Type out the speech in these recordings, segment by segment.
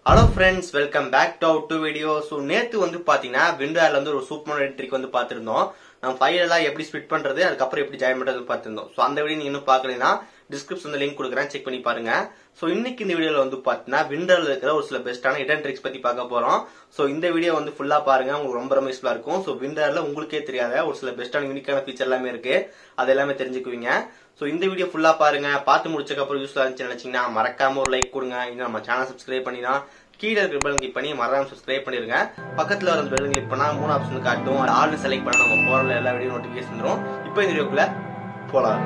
hello friends welcome back to out to video so நேத்து வந்து பாத்தீங்கன்னா விண்டோல வந்து ஒரு சூப்பரான ட்ரிக் வந்து பார்த்திருந்தோம் நம்ம ஃபைல் எல்லாம் எப்படி ஸ்பிட் பண்றது அதுக்கப்புறம் எப்படி ஜாயின் பண்றது பார்த்திருந்தோம் ஸோ அந்த வீடியோ நீங்க இன்னும் பார்க்கலைன்னா டிஸ்கிரிப்ஷன்ல லிங்க் கொடுக்குறேன் செக் பண்ணி பாருங்க ஸோ இன்னைக்கு இந்த வீடியோல வந்து பாத்தீங்கன்னா விண்டோல இருக்கிற ஒரு சில பெஸ்ட்டான இடன் ட்ரிக்ஸ் பத்தி பார்க்க போறோம் ஸோ இந்த வீடியோ வந்து ஃபுல்லா பாருங்க உங்களுக்கு ரொம்ப ரொம்ப யூஸ்ஃபுல்லா இருக்கும் ஸோ விண்டோல உங்களுக்கே தெரியாத ஒரு சில பெஸ்ட்டான யூனிக்கான ஃபீச்சர் எல்லாமே இருக்கு அது எல்லாமே தெரிஞ்சுக்குவீங்க ஸோ இந்த வீடியோ ஃபுல்லா பாருங்க பார்த்து முடிச்சக்கப்புறம் யூஸ்ஃபுல்லா இருந்துச்சு நினைச்சீங்கன்னா மறக்காம ஒரு லைக் கொடுங்க இன்னும் நம்ம சேனல் சப்ஸ்கிரைப் பண்ணினா கீழே இருக்கிற பெல் கிளிக் பண்ணி மறக்காம சப்ஸ்கிரைப் பண்ணிருங்க பக்கத்துல வர பெல் கிளிக் பண்ணா மூணு ஆப்ஷன் காட்டும் ஆல் செலக்ட் பண்ணா நம்ம போற எல்லா வீடியோ நோட்டிபிகேஷன் வந்துரும் இப்போ இந்த வீடியோக்குள்ள போலாம்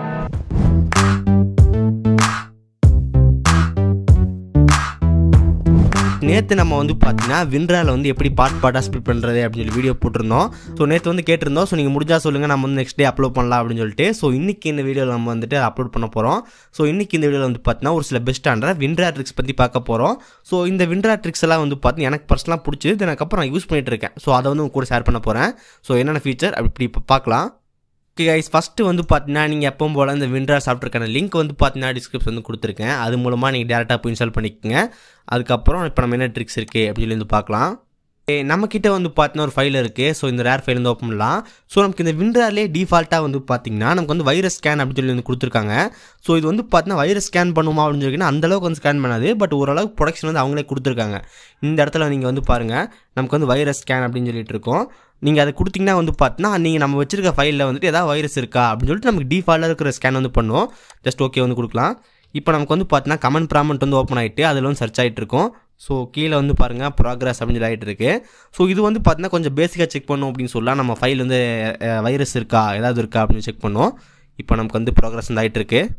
நேற்று நம்ம வந்து பார்த்தீங்கன்னா விண்ட்ரால வந்து எப்படி பார்ட் பார்ட்டாக ஸ்பிட் பண்ணுறது அப்படின்னு சொல்லி வீடியோ போட்டிருந்தோம் ஸோ நேற்று வந்து கேட்டிருந்தோம் ஸோ நீங்கள் முடிஞ்சா சொல்லுங்கள் நம்ம வந்து நெக்ஸ்ட் டே அப்லோட் பண்ணலாம் அப்படின்னு சொல்லிட்டு ஸோ இன்னைக்கு இந்த வீடியோவில் நம்ம வந்துட்டு அப்லோட் பண்ண போகிறோம் ஸோ இன்னைக்கு இந்த வீடியோவில் வந்து பார்த்தீங்கன்னா ஒரு சில பெஸ்ட்டான விண்ட்ரா ட்ரிக்ஸ் பற்றி பார்க்க போகிறோம் ஸோ இந்த விண்ட்ரா ட்ரிக்ஸ் எல்லாம் வந்து பார்த்தீங்கன்னா எனக்கு பர்சனலாக பிடிச்சது இது அதுக்கப்புறம் நான் யூஸ் பண்ணிட்டு இருக்கேன் ஸோ அதை வந்து உங்க கூட ஷேர் பண்ண போகிறேன் ஸோ என்னென்ன ஃபீச்சர் அப்படி இப்போ பார்க்கலாம் ஓகே கைஸ் ஃபஸ்ட்டு வந்து பார்த்தீங்கன்னா நீங்கள் எப்பவும் போல் இந்த விண்ட்ரா சாஃப்ட்வேர்க்கான லிங்க் வந்து பார்த்தீங்கன்னா டிஸ்கிரிப்ஷன் வந்து கொடுத்துருக்கேன் அது மூலமாக நீங்கள் டேரெக்டாக போய் இன்ஸ்டால் பண்ணிக்கோங்க அதுக்கப்புறம் இப்போ நம்ம என்ன ட்ரிக்ஸ் இருக்குது அப்படின்னு சொல்லி வந்து பார்க்கலாம் ஏ, நம்மக்கிட்ட வந்து பார்த்தீங்கன்னா ஒரு ஃபைல் இருக்குது ஸோ இந்த ரேர் ஃபைல் வந்து ஓப்பன் பண்ணலாம் ஸோ நமக்கு இந்த விண்ட்ராலே டிஃபால்ட்டாக வந்து பார்த்தீங்கன்னா நமக்கு வந்து வைரஸ் ஸ்கேன் அப்படின்னு சொல்லி வந்து கொடுத்துருக்காங்க ஸோ இது வந்து பார்த்தீங்கன்னா வைரஸ் ஸ்கேன் பண்ணுமா அப்படின்னு சொல்லிங்கன்னா அந்தளவுக்கு வந்து ஸ்கேன் பண்ணாது பட் ஓரளவுக்கு ப்ரொடக்ஷன் வந்து அவங்களே கொடுத்துருக்காங்க இந்த இடத்துல நீங்கள் வந்து பாருங்கள் நமக்கு வந்து வைரஸ் ஸ்கேன் அப்படின்னு சொல்லிட்டு இருக்கோம் நீங்கள் அதை கொடுத்தீங்கன்னா வந்து பார்த்தீங்கன்னா நீங்கள் நம்ம வச்சிருக்க ஃபைலில் வந்துட்டு ஏதாவது வைரஸ் இருக்கா அப்படின்னு சொல்லிட்டு நமக்கு டிஃபால்ட்டாக இருக்கிற ஸ்கேன் வந்து பண்ணுவோம் ஜஸ்ட் ஓகே வந்து கொடுக்கலாம் இப்போ நமக்கு வந்து பார்த்தீங்கன்னா கமெண்ட் ப்ராமெண்ட் வந்து ஓப்பன் ஆகிட்டு அதில் வந்து சர்ச் ஆகிட்டு இருக்கும் ஸோ கீழே வந்து பாருங்கள் ப்ராக்ரஸ் அப்படின்னு சொல்லி ஆகிட்டு இருக்கு ஸோ இது வந்து பார்த்தீங்கன்னா கொஞ்சம் பேசிக்காக செக் பண்ணும் அப்படின்னு சொல்லலாம் நம்ம ஃபைல் வந்து வைரஸ் இருக்கா ஏதாவது இருக்கா அப்படின்னு செக் பண்ணுவோம் இப்போ நமக்கு வந்து ப்ராக்ரஸ் வந்து ஆகிட்டு இருக்கு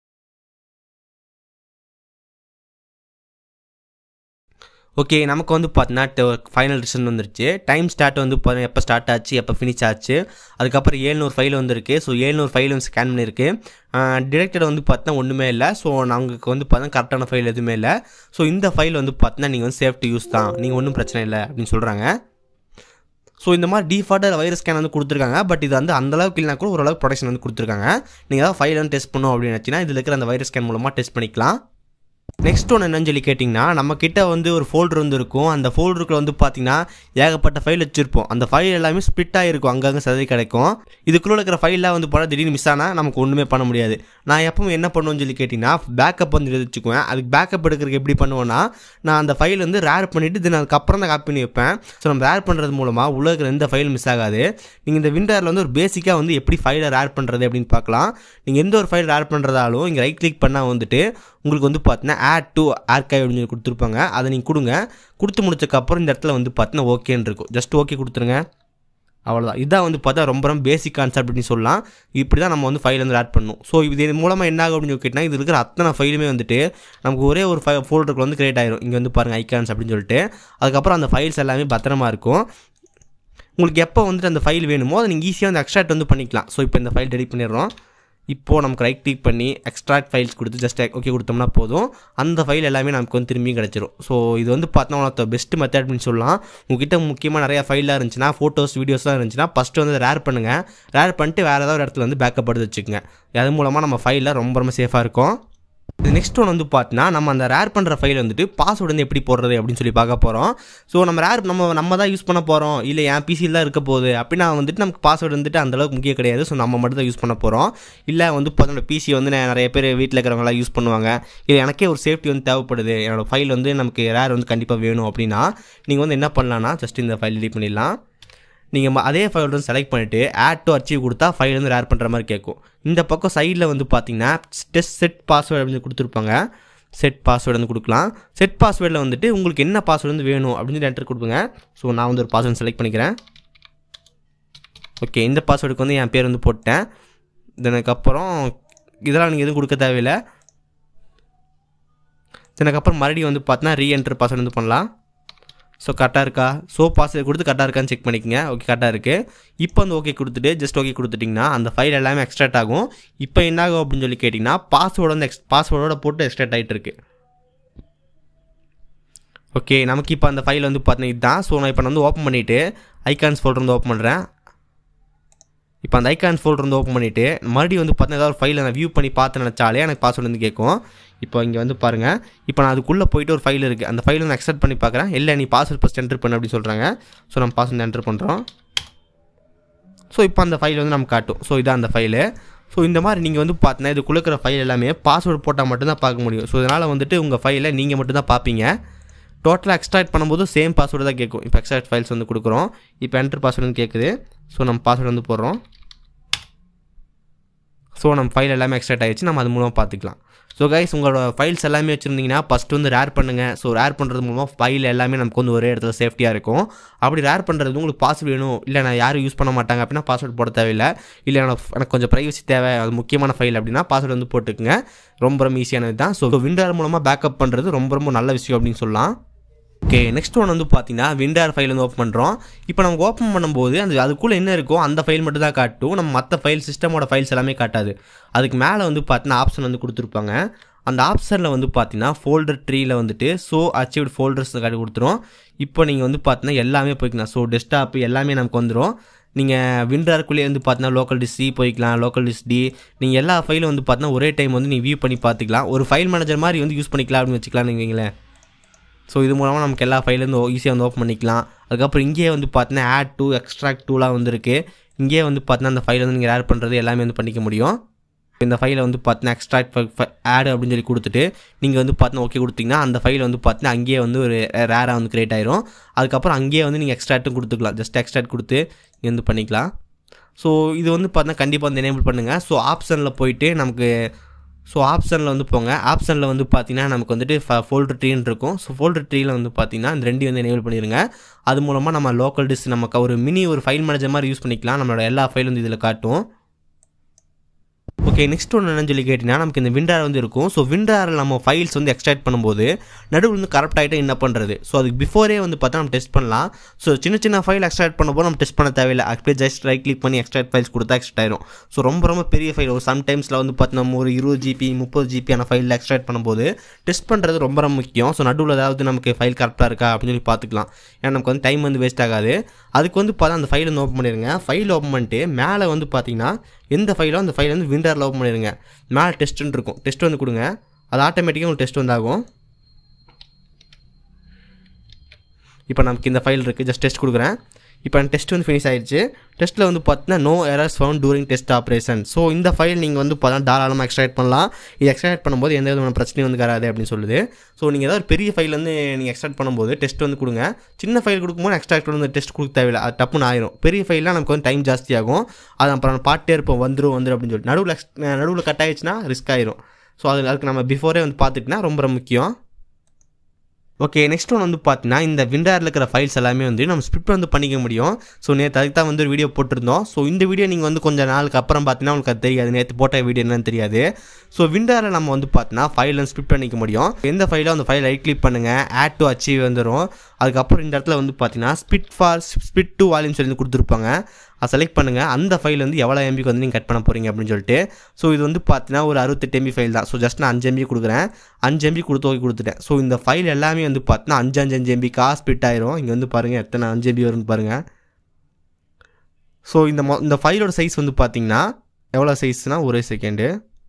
ஓகே நமக்கு வந்து பார்த்தீங்கன்னா ஃபைனல் ரிசல்ட் வந்துருச்சு டைம் ஸ்டார்ட் வந்து பார்த்தீங்கன்னா எப்போ ஸ்டார்ட் ஆச்சு எப்போ ஃபினிஷ் ஆச்சு அதுக்கப்புறம் ஏழ்நூறு ஃபைல் வந்திருக்கு ஸோ ஏழ்நூறு ஃபைல் வந்து ஸ்கேன் பண்ணியிருக்கு டிரெக்டட் வந்து பார்த்தீங்கன்னா ஒன்றுமே இல்லை ஸோ நமக்கு வந்து பார்த்தீங்கன்னா கரெக்டான ஃபைல் எதுவுமே இல்லை ஸோ இந்த ஃபைல் வந்து பார்த்தீங்கன்னா நீங்கள் வந்து சேஃப்டி யூஸ் தான் நீங்கள் ஒன்றும் பிரச்சனை இல்லை அப்படின்னு சொல்கிறாங்க ஸோ இந்த மாதிரி டிஃபால்ட்டாக வைரஸ் ஸ்கேன் வந்து கொடுத்துருக்காங்க பட் இது வந்து அந்தளவுக்கு இல்லைனா கூட ஓரளவுக்கு ப்ரொடக்ஷன் வந்து கொடுத்துருக்காங்க நீங்கள் ஏதாவது ஃபைல் வந்து டெஸ்ட் பண்ணோம் அப்படின்னு நினச்சின்னா இதில் இருக்கிற அந்த வைரஸ் ஸ்கேன் மூலமாக டெஸ்ட் பண்ணிக்கலாம் நெக்ஸ்ட் ஒன்று என்னன்னு சொல்லி கேட்டிங்கன்னா நம்ம கிட்ட வந்து ஒரு ஃபோல்டர் வந்து இருக்கும் அந்த ஃபோல்டருக்குள்ள வந்து பார்த்தீங்கன்னா ஏகப்பட்ட ஃபைல் வச்சுருப்போம் அந்த ஃபைல் எல்லாமே ஸ்பிட் ஆகிருக்கும் அங்கங்கே சதவி கிடைக்கும் இதுக்குள்ளே இருக்கிற ஃபைல்லாம் வந்து போனால் திடீர்னு மிஸ் ஆனால் நமக்கு ஒன்றுமே பண்ண முடியாது நான் எப்பவும் என்ன பண்ணுவேன்னு சொல்லி கேட்டிங்கன்னா பேக்கப் வந்து எடுத்து வச்சுக்குவேன் அதுக்கு பேக்கப் எடுக்கிறதுக்கு எப்படி பண்ணுவேன்னா நான் அந்த ஃபைல் வந்து ரேர் பண்ணிவிட்டு தென் அதுக்கப்புறம் தான் காப்பி பண்ணி வைப்பேன் ஸோ நம்ம ரேர் பண்ணுறது மூலமாக உள்ள இருக்கிற எந்த ஃபைல் மிஸ் ஆகாது நீங்கள் இந்த விண்டரில் வந்து ஒரு பேசிக்காக வந்து எப்படி ஃபைலை ரேர் பண்ணுறது அப்படின்னு பார்க்கலாம் நீங்கள் எந்த ஒரு ஃபைல் ரேர் பண்ணுறதாலும் இங்கே ரைட் கிளிக் பண்ணால் வந்துட்டு உங்களுக்கு வந்து பார்த்தீங்கன்னா ஆட் டு ஆர்கைவ் அப்படின்னு சொல்லி கொடுத்துருப்பாங்க அதை நீங்கள் கொடுங்க கொடுத்து முடிச்சக்கப்புறம் இந்த இடத்துல வந்து பார்த்தீங்கன்னா ஓகேன்னு இருக்கும் ஜஸ்ட் ஓகே கொடுத்துருங்க அவ்வளோதான் இதான் வந்து பார்த்தா ரொம்ப ரொம்ப பேசிக் கான்செப்ட் அப்படின்னு சொல்லலாம் இப்படி தான் நம்ம வந்து ஃபைல் வந்து ஆட் பண்ணணும் ஸோ இது மூலமாக என்ன ஆகும் அப்படின்னு சொல்லி கேட்டிங்கன்னா இது இருக்கிற அத்தனை ஃபைலுமே வந்துட்டு நமக்கு ஒரே ஒரு ஃபை ஃபோல்டருக்கு வந்து கிரியேட் ஆயிரும் இங்கே வந்து பாருங்கள் ஐகான்ஸ் அப்படின்னு சொல்லிட்டு அதுக்கப்புறம் அந்த ஃபைல்ஸ் எல்லாமே பத்திரமா இருக்கும் உங்களுக்கு எப்போ வந்துட்டு அந்த ஃபைல் வேணுமோ அதை நீங்கள் ஈஸியாக வந்து எக்ஸ்ட்ராக்ட் வந்து பண்ணிக்கலாம் ஸோ இப்போ இந்த ஃபைல் டெலிட் பண்ணிடுறோம் இப்போது நமக்கு ரைட் கிளிக் பண்ணி எக்ஸ்ட்ராக்ட் ஃபைல்ஸ் கொடுத்து ஜஸ்ட் ஓகே கொடுத்தோம்னா போதும் அந்த ஃபைல் எல்லாமே நமக்கு வந்து திரும்பியும் கிடச்சிரும் ஸோ இது வந்து பார்த்தோம்னா ஒன் பெஸ்ட் மெத்தட் அப்படின்னு சொல்லலாம் உங்ககிட்ட முக்கியமாக நிறைய ஃபைலாக இருந்துச்சுன்னா ஃபோட்டோஸ் வீடியோஸ்லாம் இருந்துச்சுன்னா ஃபஸ்ட்டு வந்து ரேர் பண்ணுங்கள் ரேர் பண்ணிட்டு வேறு ஏதாவது ஒரு இடத்துல வந்து பேக்கப் எடுத்து வச்சுக்கோங்க அது மூலமாக நம்ம ஃபைலில் ரொம்ப ரொம்ப சேஃபாக இருக்கும் இது நெக்ஸ்ட் ஒன் வந்து பார்த்தீங்கன்னா நம்ம அந்த ரேர் பண்ணுற ஃபைல் வந்துட்டு பாஸ்வேர்டு வந்து எப்படி போடுறது அப்படின்னு சொல்லி பார்க்க போகிறோம் ஸோ நம்ம ரேர் நம்ம நம்ம தான் யூஸ் பண்ண போகிறோம் இல்லை என் பிசியில் தான் இருக்க போகுது அப்படின்னா வந்துட்டு நமக்கு பாஸ்வேர்டு வந்துட்டு அந்தளவுக்கு முக்கியம் கிடையாது ஸோ நம்ம மட்டும் தான் யூஸ் பண்ண போகிறோம் இல்லை வந்து பார்த்தோம்னா பிசி வந்து நான் நிறைய பேர் வீட்டில் இருக்கிறவங்களாம் யூஸ் பண்ணுவாங்க இல்லை எனக்கே ஒரு சேஃப்டி வந்து தேவைப்படுது என்னோடய ஃபைல் வந்து நமக்கு ரேர் வந்து கண்டிப்பாக வேணும் அப்படின்னா நீங்கள் வந்து என்ன பண்ணலான்னா ஜஸ்ட் இந்த ஃபைல் delete பண்ணிடலாம் நீங்கள் அதே ஃபைல் வந்து செலக்ட் பண்ணிவிட்டு ஆட் டு அச்சீவ் கொடுத்தா ஃபைல் வந்து ரேர் பண்ணுற மாதிரி கேட்கும் இந்த பக்கம் சைடில் வந்து பார்த்தீங்கன்னா டெஸ்ட் செட் பாஸ்வேர்டு அப்படின்னு கொடுத்துருப்பாங்க செட் பாஸ்வேர்டு வந்து கொடுக்கலாம் செட் பாஸ்வேர்டில் வந்துட்டு உங்களுக்கு என்ன பாஸ்வேர்டு வந்து வேணும் அப்படின்னு சொல்லி என்டர் கொடுப்பீங்க ஸோ நான் வந்து ஒரு பாஸ்வேர்டு செலக்ட் பண்ணிக்கிறேன் ஓகே இந்த பாஸ்வேர்டுக்கு வந்து என் பேர் வந்து போட்டேன் இதுனக்கப்புறம் இதெல்லாம் நீங்கள் எதுவும் கொடுக்க தேவையில்லை இதுனக்கப்புறம் மறுபடியும் வந்து பார்த்தீங்கன்னா ரீஎன்டர் பாஸ்வேர்டு வந்து பண்ணலாம் ஸோ கரெக்டாக இருக்கா ஸோ பாஸ்வேர்டு கொடுத்து கரெக்டாக இருக்கான்னு செக் பண்ணிக்கங்க ஓகே கரெக்டாக இருக்குது இப்போ வந்து ஓகே கொடுத்துட்டு ஜஸ்ட் ஓகே கொடுத்துட்டிங்கன்னா அந்த ஃபைல் எல்லாமே எக்ஸ்ட்ராக்ட் ஆகும் இப்போ என்ன ஆகும் அப்படின்னு சொல்லி கேட்டிங்கன்னா பாஸ்வேர்டு வந்து எக்ஸ் பாஸ்வேர்டோட போட்டு எக்ஸ்ட்ராக்ட் ஆகிட்டு இருக்கு ஓகே நமக்கு இப்போ அந்த ஃபைல் வந்து பார்த்தீங்கன்னா இதுதான் ஸோ நான் இப்போ நான் வந்து ஓப்பன் பண்ணிவிட்டு ஐகான்ஸ் ஃபோல்டர் வந்து ஓப்பன் பண்ணுறேன் இப்போ அந்த ஐகான் ஃபோல்டர் வந்து ஓப்பன் பண்ணிவிட்டு மறுபடியும் வந்து பார்த்தீங்கன்னா ஏதாவது ஃபைலை நான் வியூ பண்ணி பார்த்து நினச்சாலே எனக்கு பாஸ்வேர்டு வந்து கேட்கும் இப்போ இங்கே வந்து பாருங்கள் இப்போ நான் அதுக்குள்ளே போயிட்டு ஒரு ஃபைல் இருக்குது அந்த ஃபைலை நான் அக்செப்ட் பண்ணி பார்க்குறேன் இல்லை நீ பாஸ்வேர்ட் ஃபஸ்ட் என்ட்ரு பண்ணு அப்படின்னு சொல்கிறாங்க ஸோ நம்ம பாஸ்வேர்ட் என்ட்ரு பண்ணுறோம் ஸோ இப்போ அந்த ஃபைல் வந்து நம்ம காட்டும் ஸோ இதான் அந்த ஃபைலு ஸோ இந்த மாதிரி நீங்கள் வந்து பார்த்தீங்கன்னா இது இருக்கிற ஃபைல் எல்லாமே பாஸ்வேர்டு போட்டால் மட்டும்தான் பார்க்க முடியும் ஸோ இதனால் வந்துட்டு உங்கள் ஃபைலை நீங்கள் மட்டும்தான் பார்ப்பீங்க டோட்டலாக எக்ஸ்ட்ராக்ட் பண்ணும்போது சேம் பாஸ்வேர்டு தான் கேட்கும் இப்போ எக்ஸ்ட்ராக்ட் ஃபைல்ஸ் வந்து கொடுக்குறோம் இப்போ என்ட்ரு பாஸ்வேர்டு கேட்குது ஸோ நம்ம பாஸ்வேர்டு வந்து போடுறோம் ஸோ நம்ம ஃபைல் எல்லாமே எக்ஸ்ட்ராக்ட் ஆகிடுச்சு நம்ம அது மூலமாக பார்த்துக்கலாம் ஸோ கைஸ் உங்களோட ஃபைல்ஸ் எல்லாமே வச்சுருந்தீங்கன்னா ஃபஸ்ட்டு வந்து ரேர் பண்ணுங்கள் ஸோ ரேர் பண்ணுறது மூலமாக ஃபைல் எல்லாமே நமக்கு வந்து ஒரே இடத்துல சேஃப்டியாக இருக்கும் அப்படி ரேர் பண்ணுறது உங்களுக்கு பாஸ்வேர்டு வேணும் இல்லை நான் யாரும் யூஸ் பண்ண மாட்டாங்க அப்படின்னா பாஸ்வேர்டு போட தேவையில்லை இல்லை எனக்கு எனக்கு கொஞ்சம் ப்ரைவசி தேவை அது முக்கியமான ஃபைல் அப்படின்னா பாஸ்வேர்டு வந்து போட்டுக்குங்க ரொம்ப ரொம்ப ஈஸியானது தான் ஸோ விண்டர் மூலமாக பேக்கப் பண்ணுறது ரொம்ப ரொம்ப நல்ல விஷயம் அப்படின்னு சொல்லலாம் ஓகே நெக்ஸ்ட் ஒன் வந்து பார்த்தீங்கன்னா விண்டர் ஃபைல் வந்து ஓப்பன் பண்ணுறோம் இப்போ நமக்கு ஓப்பன் பண்ணும்போது அந்த அதுக்குள்ளே என்ன இருக்கோ அந்த ஃபைல் மட்டும் தான் காட்டும் நம்ம மற்ற ஃபைல் சிஸ்டமோட ஃபைல்ஸ் எல்லாமே காட்டாது அதுக்கு மேலே வந்து பார்த்தீங்கன்னா ஆப்ஷன் வந்து கொடுத்துருப்பாங்க அந்த ஆப்ஷனில் வந்து பார்த்தீங்கன்னா ஃபோல்டர் ட்ரீயில் வந்துட்டு ஸோ அச்சீவ்ட் ஃபோல்டர்ஸ் காட்டி கொடுத்துரும் இப்போ நீங்கள் வந்து பார்த்தீங்கன்னா எல்லாமே போய்க்கலாம் ஸோ டெஸ்க்டாப் எல்லாமே நமக்கு வந்துடும் நீங்கள் விண்டருக்குள்ளேயே வந்து பார்த்தீங்கன்னா லோக்கல் டிஸ் சி போய்க்கலாம் லோக்கல் டிஸ் டி நீங்கள் எல்லா ஃபைலும் வந்து பார்த்தீங்கன்னா ஒரே டைம் வந்து நீங்கள் வியூ பண்ணி பார்த்துக்கலாம் ஒரு ஃபைல் மேனேஜர் மாதிரி வந்து யூஸ் பண்ணிக்கலாம் அப்படின்னு வச்சுக்கலாம்னு வைங்களேன் ஸோ இது மூலமாக நமக்கு எல்லா ஃபைலேருந்து ஈஸியாக வந்து ஓப்பன் பண்ணிக்கலாம் அதுக்கப்புறம் இங்கேயே வந்து பார்த்தீங்கன்னா ஆட் டூ எக்ஸ்ட்ராக்ட் டூலாம் வந்துருக்கு இங்கேயே வந்து பார்த்தீங்கன்னா அந்த ஃபைல் வந்து நீங்கள் ஆட் பண்ணுறது எல்லாமே வந்து பண்ணிக்க முடியும் இந்த ஃபைலை வந்து பார்த்தீங்கன்னா எக்ஸ்ட்ராக்ட் ஆட் அப்படின்னு சொல்லி கொடுத்துட்டு நீங்கள் வந்து பார்த்தீங்கன்னா ஓகே கொடுத்தீங்கன்னா அந்த ஃபைல் வந்து பார்த்தீங்கன்னா அங்கேயே வந்து ஒரு ரேராக வந்து க்ரியேட் ஆயிரும் அதுக்கப்புறம் அங்கேயே வந்து நீங்கள் எக்ஸ்ட்ராக்ட்டும் கொடுத்துக்கலாம் ஜஸ்ட் எக்ஸ்ட்ராக்ட் கொடுத்து நீங்கள் வந்து பண்ணிக்கலாம் ஸோ இது வந்து பார்த்தீங்கன்னா கண்டிப்பாக வந்து எனேபிள் பண்ணுங்கள் ஸோ ஆப்ஷனில் போயிட்டு நமக்கு ஸோ ஆப்ஷனில் வந்து போங்க ஆப்ஷனில் வந்து பார்த்தீங்கன்னா நமக்கு வந்துட்டு ஃபோல்டர் ட்ரீன்னு இருக்கும் ஸோ ஃபோல்டர் ட்ரீயில் வந்து பார்த்தீங்கன்னா இந்த ரெண்டையும் வந்து எனேபிள் பண்ணிடுங்க அது மூலமாக நம்ம லோக்கல் டிஸ் நமக்கு ஒரு மினி ஒரு ஃபைல் மேனேஜர் மாதிரி யூஸ் பண்ணிக்கலாம் நம்மளோட எல்லா ஃபைலும் வந்து இதில் காட்டும் ஓகே நெக்ஸ்ட் ஒன்று என்னன்னு சொல்லி கேட்டிங்கன்னா நமக்கு இந்த விண்டார் வந்து இருக்கும் ஸோ விண்டாரில் நம்ம ஃபைல்ஸ் வந்து எக்ஸ்ட்ராக்ட் பண்ணும்போது நடுவில் வந்து கரெக்ட் ஆகிட்டு என்ன பண்ணுறது ஸோ அதுக்கு பிஃபோரே வந்து பார்த்தா நம்ம டெஸ்ட் பண்ணலாம் ஸோ சின்ன சின்ன ஃபைல் எக்ஸ்ட்ராக்ட் பண்ணும்போது நம்ம டெஸ்ட் பண்ண தேவையில்லை அப்படியே ஜஸ்ட் ரைட் கிளிக் பண்ணி எக்ஸ்ட்ராக்ட் ஃபைல்ஸ் கொடுத்தா எக்ஸ்ட்ரா ஆயிரும் ஸோ ரொம்ப ரொம்ப பெரிய ஃபைல் ஒரு சம்டைம்ஸில் வந்து பார்த்தீங்கன்னா நம்ம ஒரு இருபது ஜிபி முப்பது ஜிபியான ஃபைலில் எக்ஸ்ட்ராக்ட் பண்ணும்போது டெஸ்ட் பண்ணுறது ரொம்ப ரொம்ப முக்கியம் ஸோ நடுவில் ஏதாவது நமக்கு ஃபைல் கரெக்டாக இருக்கா அப்படின்னு சொல்லி பார்த்துக்கலாம் ஏன்னா நமக்கு வந்து டைம் வந்து வேஸ்ட் ஆகாது அதுக்கு வந்து பார்த்தா அந்த ஃபைல் வந்து ஓப்பன் பண்ணிடுங்க ஃபைல் ஓப்பன் பண்ணிட்டு மேலே வந்து பார்த்தீங்கன்னா எந்த ஃபைலோ அந்த ஃபைல் வந்து விண்டரில் ஓப்பன் பண்ணிடுங்க மேலே டெஸ்ட்டுன்னு இருக்கும் டெஸ்ட் வந்து கொடுங்க அது ஆட்டோமேட்டிக்காக உங்களுக்கு டெஸ்ட் வந்தாகும் இப்போ நமக்கு இந்த ஃபைல் இருக்குது ஜஸ்ட் டெஸ்ட் கொடுக்குறேன் இப்போ டெஸ்ட் வந்து ஃபினிஷ் ஆயிடுச்சு டெஸ்ட்டில் வந்து பார்த்தீங்கன்னா no errors found during test operation so இந்த ஃபைல் நீங்கள் வந்து பார்த்தா தாராளமாக எக்ஸ்ட்ராக்ட் பண்ணலாம் இது எக்ஸ்ட்ராக்ட் பண்ணும்போது எந்த விதமான பிரச்சனையும் வந்து வராது அப்படின்னு சொல்லுது ஸோ நீங்கள் ஏதாவது பெரிய ஃபைல் வந்து நீங்கள் எக்ஸ்ட்ராக்ட் பண்ணும்போது டெஸ்ட் வந்து கொடுங்க சின்ன ஃபைல் கொடுக்கும்போது எக்ஸ்ட்ராக்ட் வந்து டெஸ்ட் கொடுக்க தேவையில்லை அது டப்புன்னு ஆயிரும் பெரிய ஃபைல்லாம் நமக்கு வந்து டைம் ஜாஸ்தியாகும் அது அப்புறம் பாட்டே இருப்போம் வந்துடும் வந்துடும் அப்படின்னு சொல்லிட்டு நடுவில் நடுவில் கட் ஆயிடுச்சுன்னா ரிஸ்க் ஆயிரும் ஸோ அது அதுக்கு நம்ம பிஃபோரே வந்து பார்த்துட்டுனா ரொம்ப ரொம்ப முக்கியம் ஓகே நெக்ஸ்ட் ஒன் வந்து பார்த்தீங்கன்னா இந்த விண்டரில் இருக்கிற ஃபைல்ஸ் எல்லாமே வந்து நம்ம ஸ்பிட் வந்து பண்ணிக்க முடியும் ஸோ நேற்று அதுக்கு தான் வந்து ஒரு வீடியோ போட்டிருந்தோம் ஸோ இந்த வீடியோ நீங்கள் வந்து கொஞ்சம் நாளுக்கு அப்புறம் பார்த்தீங்கன்னா உங்களுக்கு அது தெரியாது நேற்று போட்ட வீடியோ என்னன்னு தெரியாது ஸோ விண்டரில் நம்ம வந்து பார்த்தீங்கன்னா ஃபைல் வந்து ஸ்பிட் பண்ணிக்க முடியும் எந்த ஃபைலோ அந்த ஃபைல் ரைட் கிளிக் பண்ணுங்கள் ஆட் டு அச்சீவ் வந்துடும் அதுக்கப்புறம் இந்த இடத்துல வந்து பார்த்தீங்கன்னா split for split to volume சொல்லி கொடுத்துருப்பாங்க அதை செலக்ட் பண்ணுங்கள் அந்த ஃபைல் வந்து எவ்வளோ எம்பிக்கு வந்து நீங்கள் கட் பண்ண போகிறீங்க அப்படின்னு சொல்லிட்டு ஸோ இது வந்து பார்த்தீங்கன்னா ஒரு அறுபத்தெட்டு எம்பி ஃபைல் தான் ஸோ ஜஸ்ட் நான் அஞ்சு எம்பி கொடுக்குறேன் அஞ்சு எம்பி கொடுத்து ஓகே கொடுத்துட்டேன் ஸோ இந்த ஃபைல் எல்லாமே வந்து பார்த்தீங்கன்னா அஞ்சு அஞ்சு அஞ்சு எம்பி காசு ஸ்பிட் ஆயிரும் இங்கே வந்து பாருங்கள் எத்தனை அஞ்சு எம்பி வரும்னு பாருங்கள் ஸோ இந்த மொ இந்த ஃபைலோட சைஸ் வந்து பார்த்தீங்கன்னா எவ்வளோ சைஸ்னால் ஒரே செகண்டு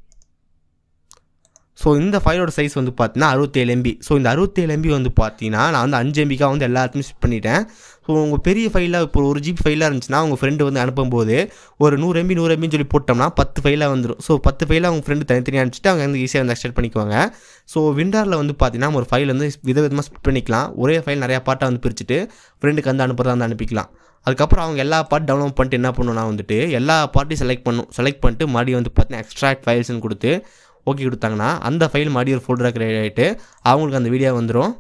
ஸோ இந்த ஃபைலோட சைஸ் வந்து பார்த்தீங்கன்னா அறுபத்தேழு எம்பி ஸோ இந்த அறுபத்தேழு எம்பி வந்து பார்த்தீங்கன்னா நான் வந்து அஞ்சு எம்பிக்காக வந்து எல்லாத்தையும் ஸ்பிட் பண்ணிட்டேன் ஸோ உங்கள் பெரிய ஃபைலாக இப்போ ஒரு ஜிபி ஃபைலாக இருந்துச்சுன்னா உங்கள் ஃப்ரெண்டு வந்து அனுப்பும்போது ஒரு நூறு எம்பி நூறு எம்பின்னு சொல்லி போட்டோம்னா பத்து ஃபைலாக வந்துடும் ஸோ பத்து ஃபைலாக உங்கள் ஃப்ரெண்டு தனித்தனியாக அனுப்பிச்சிட்டு அவங்க வந்து ஈஸியாக வந்து எக்ஸ்டெட் பண்ணிக்குவாங்க ஸோ விண்டாரில் வந்து பார்த்தீங்கன்னா ஒரு ஃபைல் வந்து விதவிதமாக ஸ்பிட் பண்ணிக்கலாம் ஒரே ஃபைல் நிறையா பாட்டாக வந்து பிரிச்சுட்டு ஃப்ரெண்டுக்கு வந்து அனுப்புறதா வந்து அனுப்பிக்கலாம் அதுக்கப்புறம் அவங்க எல்லா பார்ட் டவுன்லோட் பண்ணிட்டு என்ன பண்ணணும்னா வந்துட்டு எல்லா பார்ட்டையும் செலக்ட் பண்ணும் செலக்ட் பண்ணிட்டு மறுபடியும் வந்து பார்த்தீங்கன்னா எக்ஸ்ட்ராக்ட் ஃபைல்ஸ்னு கொடுத்து ஓகே கொடுத்தாங்கன்னா அந்த ஃபைல் மறுபடியும் ஒரு ஃபோல்டராக கிரியேட் ஆகிட்டு அவங்களுக்கு அந்த வீடியோ வந்துடும்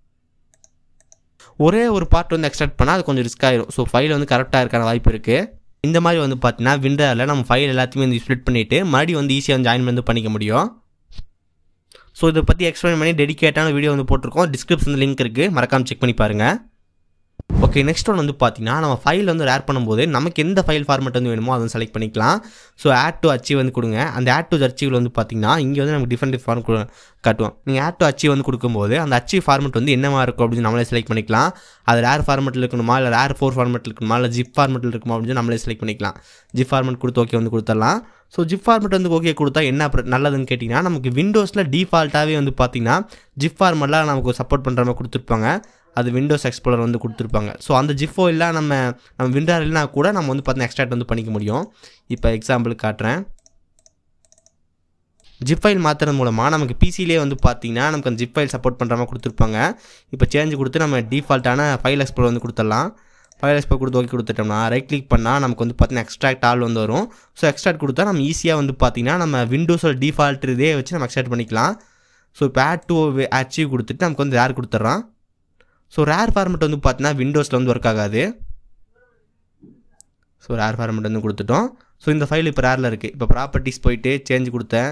ஒரே ஒரு பார்ட் வந்து எக்ஸ்ட்ராக்ட் பண்ணால் அது கொஞ்சம் ரிஸ்க் ஆயிரும் ஸோ ஃபைல் வந்து கரெக்டாக இருக்கான வாய்ப்பு இருக்குது இந்த மாதிரி வந்து பார்த்தீங்கன்னா விண்டரில் நம்ம ஃபைல் எல்லாத்தையுமே வந்து ஸ்ப்ளிட் பண்ணிவிட்டு மறுபடியும் வந்து ஈஸியாக வந்து ஜாயின் வந்து பண்ணிக்க முடியும் ஸோ இதை பற்றி எக்ஸ்பிளைன் பண்ணி டெடிக்கேட்டான வீடியோ வந்து போட்டிருக்கோம் டிஸ்கிரிப்ஷன் லிங்க் இருக்குது மறக்காமல் செக் பண்ணி பாருங்கள் ஓகே நெக்ஸ்ட் ஒன் வந்து பார்த்தீங்கன்னா நம்ம ஃபைல் வந்து ரேர் பண்ணும்போது நமக்கு எந்த ஃபைல் ஃபார்மேட் வந்து வேணுமோ அதை செலக்ட் பண்ணிக்கலாம் ஸோ ஆட் டு அச்சீவ் வந்து கொடுங்க அந்த ஆட் டு அச்சீவ் வந்து பார்த்தீங்கன்னா இங்கே வந்து நமக்கு டிஃப்ரெண்ட் ஃபார்ம் காட்டுவோம் நீங்கள் ஆட் டு அச்சீவ் வந்து கொடுக்கும்போது அந்த அச்சீவ் ஃபார்மேட் வந்து என்னவா இருக்கும் அப்படின்னு நம்மளே செலக்ட் பண்ணிக்கலாம் அது ரேர் ஃபார்மேட்டில் இருக்கணுமா இல்லை ரேர் ஃபோர் ஃபார்மேட்டில் இருக்கணுமா இல்லை ஜிப் ஃபார்மேட்டில் இருக்குமா அப்படின்னு நம்மளே செலக்ட் பண்ணிக்கலாம் ஜிப் ஃபார்மேட் கொடுத்து ஓகே வந்து கொடுத்துடலாம் ஸோ ஜிப் ஃபார்மேட் வந்து ஓகே கொடுத்தா என்ன பிர- நல்லதுன்னு கேட்டிங்கன்னா நமக்கு விண்டோஸில் டிஃபால்ட்டாகவே வந்து பார்த்தீங்கன்னா ஜிப் ஃபார்மெட்லாம் நமக்கு சப்போர்ட் பண்ணுற மாதிரி கொடுத்துருப்பாங்க அது விண்டோஸ் எக்ஸ்ப்ளோரர் வந்து கொடுத்துருப்பாங்க ஸோ அந்த ஜிஃபோ இல்லை நம்ம நம்ம விண்டர் இல்லைனா கூட நம்ம வந்து பார்த்தீங்கன்னா எக்ஸ்ட்ராக்ட் வந்து பண்ணிக்க முடியும் இப்போ எக்ஸாம்பிளுக்கு காட்டுறேன் ஜிப் ஃபைல் மாற்றுறது மூலமாக நமக்கு பிசிலே வந்து பார்த்தீங்கன்னா நமக்கு அந்த ஜிப் ஃபைல் சப்போர்ட் பண்ணுற மாதிரி கொடுத்துருப்பாங்க இப்போ சேஞ்ச் கொடுத்து நம்ம டிஃபால்ட்டான ஃபைல் எக்ஸ்ப்ளோர் வந்து கொடுத்துடலாம் ஃபைல் எக்ஸ்ப்ளோர் கொடுத்து ஓகே கொடுத்துட்டோம்னா ரைட் கிளிக் பண்ணால் நமக்கு வந்து பார்த்தீங்கன்னா எக்ஸ்ட்ராக்ட் ஆல் வந்து வரும் ஸோ எக்ஸ்ட்ராக்ட் கொடுத்தா நம்ம ஈஸியாக வந்து பார்த்தீங்கன்னா நம்ம விண்டோஸோட டிஃபால்ட் இதே வச்சு நம்ம எக்ஸ்ட்ராக்ட் பண்ணிக்கலாம் ஸோ இப்போ ஆட் டு அச்சீவ் கொடுத்துட்டு நமக்கு வந்து ரேர் கொடுத்துட்றான் ஸோ ரேர் ஃபார்மெட் வந்து பார்த்தீங்கன்னா விண்டோஸில் வந்து ஒர்க் ஆகாது ஸோ ரேர் ஃபார்மெட் வந்து கொடுத்துட்டோம் ஸோ இந்த ஃபைல் இப்போ ரேரில் இருக்குது இப்போ ப்ராப்பர்ட்டிஸ் போயிட்டு சேஞ்ச் கொடுத்தேன்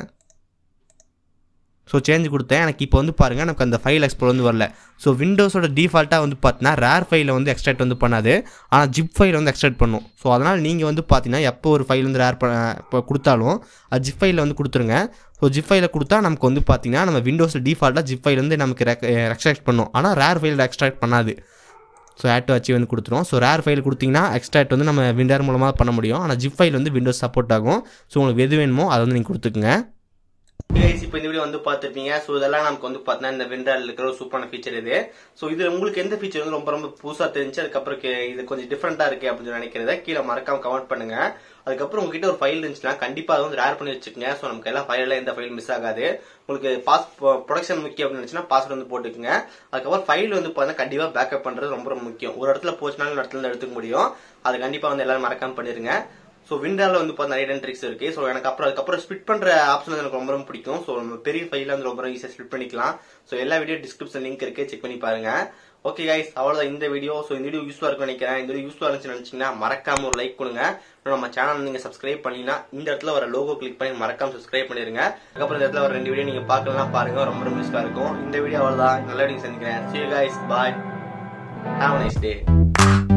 ஸோ சேஞ்ச் கொடுத்தேன் எனக்கு இப்போ வந்து பாருங்கள் எனக்கு அந்த ஃபைல் எக்ஸ்ப்ளோர் வந்து வரல ஸோ விண்டோஸோட டிஃபால்ட்டாக வந்து பார்த்தீங்கன்னா ரேர் ஃபைலை வந்து எக்ஸ்ட்ராக்ட் வந்து பண்ணாது ஆனால் ஜிப் ஃபைல் வந்து எக்ஸ்ட்ராக்ட் பண்ணும் ஸோ அதனால் நீங்கள் வந்து பார்த்தீங்கன்னா எப்போ ஒரு ஃபைல் வந்து ரேர் இப்போ கொடுத்தாலும் அது ஜிப் ஃபைலில் வந்து கொடுத்துருங்க ஸோ ஜிப் ஃபைலில் கொடுத்தா நமக்கு வந்து பார்த்தீங்கன்னா நம்ம விண்டோஸில் டிஃபால்ட்டாக ஜிப் ஃபைல் வந்து நமக்கு எக்ஸ்ட்ராக்ட் பண்ணும் ஆனால் ரேர் ஃபைல் எக்ஸ்ட்ராக்ட் பண்ணாது ஸோ ஆட் டு அச்சீவ் வந்து கொடுத்துரும் ஸோ ரேர் ஃபைல் கொடுத்தீங்கன்னா எக்ஸ்ட்ராக்ட் வந்து நம்ம விண்டர் மூலமாக பண்ண முடியும் ஆனால் ஜிப் ஃபைல் வந்து விண்டோஸ் சப்போர்ட் ஆகும் ஸோ உங்களுக்கு எது வேணுமோ அதை வந்து நீங்கள் கொடுத்துக்குங்க கைஸ் இப்போ இந்த வீடியோ வந்து பார்த்துருப்பீங்க ஸோ இதெல்லாம் நமக்கு வந்து பார்த்தீங்கன்னா இந்த விண்டரில் இருக்கிற ஒரு சூப்பரான ஃபீச்சர் இது ஸோ இது உங்களுக்கு எந்த ஃபீச்சர் வந்து ரொம்ப ரொம்ப புதுசாக தெரிஞ்சு அதுக்கப்புறம் கே- இது கொஞ்சம் டிஃப்ரெண்ட்டாக இருக்கு அப்படின்னு நினைக்கிறத கீழே மறக்காம கமெண்ட் பண்ணுங்க அதுக்கப்புறம் உங்ககிட்ட ஒரு ஃபைல் இருந்துச்சுன்னா கண்டிப்பா அதை வந்து ரேர் பண்ணி வச்சுக்கோங்க ஸோ நமக்கு எல்லா ஃபைலில் எந்த ஃபைல் மிஸ் ஆகாது உங்களுக்கு பாஸ் ப்ரொடக்ஷன் முக்கியம் அப்படின்னு நினைச்சுன்னா பாஸ்வேர்ட் வந்து போட்டுக்கோங்க அதுக்கப்புறம் ஃபைல் வந்து பார்த்தீங்கன்னா கண்டிப்பா பேக்கப் பண்றது ரொம்ப ரொம்ப முக்கியம் ஒரு இடத்துல போச்சுனாலும் ஒரு இடத்துல இருந்து எடுத்துக்க முடியும் அது கண்டிப்பா வந்து எல்லாரும் மறக்காம பண்ணிருங்க ஸோ விண்டர்ல வந்து பார்த்தா நிறைய ட்ரிக்ஸ் இருக்கு ஸோ எனக்கு அப்புறம் அதுக்கப்புறம் ஸ்பிட் பண்ற ஆப்ஷன் வந்து எனக்கு ரொம்ப ரொம்ப பிடிக்கும் ஸோ நம்ம பெரிய ஃபைல வந்து ரொம்ப ஈஸியாக ஸ்பிட் பண்ணிக்கலாம் ஸோ எல்லா வீடியோ டிஸ்கிரிப்ஷன் லிங்க் இருக்கு செக் பண்ணி பாருங்க ஓகே கைஸ் அவ்வளோதான் இந்த வீடியோ ஸோ இந்த வீடியோ யூஸ்ஃபுல்லாக இருக்கும் நினைக்கிறேன் இந்த வீடியோ யூஸ்ஃபுல்லாக இருந்துச்சு நினைச்சீங்கன்னா மறக்காம ஒரு லைக் கொடுங்க இன்னும் நம்ம சேனல் நீங்க சப்ஸ்கிரைப் பண்ணீங்கன்னா இந்த இடத்துல வர லோகோ கிளிக் பண்ணி மறக்காம சப்ஸ்கிரைப் பண்ணிருங்க அதுக்கப்புறம் இந்த இடத்துல வர ரெண்டு வீடியோ நீங்க பார்க்கலாம் பாருங்க ரொம்ப ரொம்ப யூஸ்ஃபுல்லாக இருக்கும் இந்த வீடியோ அவ்வளோதான் நல்ல வீடியோ சந்திக்கிறேன் see you guys bye have a nice day